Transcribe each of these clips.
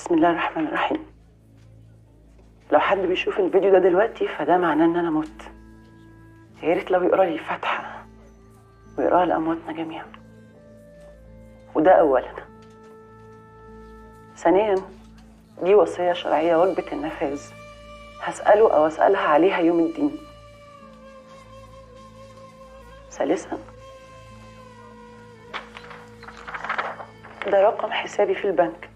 بسم الله الرحمن الرحيم لو حد بيشوف الفيديو ده دلوقتي فده معناه ان انا مت يا ريت لو يقرا لي الفاتحه ويقراها لامواتنا جميعا وده اولا ثانيا دي وصيه شرعيه واجبه النفاذ هساله او اسالها عليها يوم الدين ثالثا ده رقم حسابي في البنك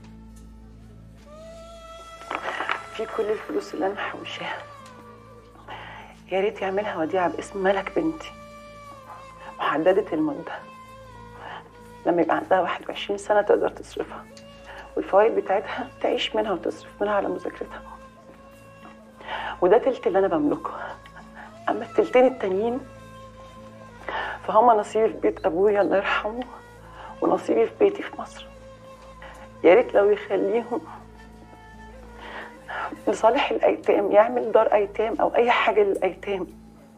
في كل الفلوس اللي انا محوشاها يا ريت يعملها وديعه باسم ملك بنتي محدده المده لما يبقى عندها 21 سنه تقدر تصرفها والفوائد بتاعتها تعيش منها وتصرف منها على مذاكرتها وده تلت اللي انا بملكه اما التلتين التانيين فهم نصيبي في بيت ابويا الله يرحمه ونصيبي في بيتي في مصر يا ريت لو يخليهم لصالح الايتام يعمل دار ايتام او اي حاجه للايتام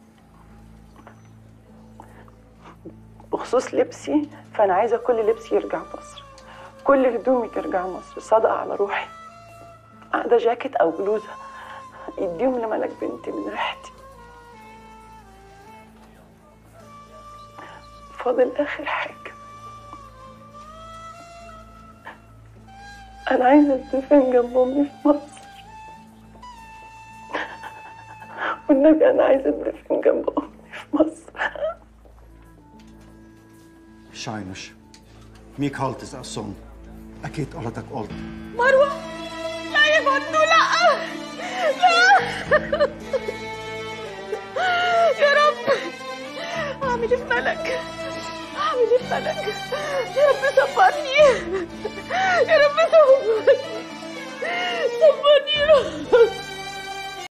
بخصوص لبسي فانا عايزه كل لبسي يرجع مصر كل هدومي ترجع مصر صدقه على روحي قاعده جاكيت او بلوزه يديهم لملك بنتي من ريحتي فاضل اخر حاجه انا عايزه اتدفن جنب امي في مصر والنبي انا عايزه اتدفن جنب امي في مصر Shyness. Mik haltis asson. أكيد قلتك قلت مروة لا يا فندو لا لا يا رب اعمل ايه في ملك اعمل ايه في ملك يا رب صبرني يا رب صبرني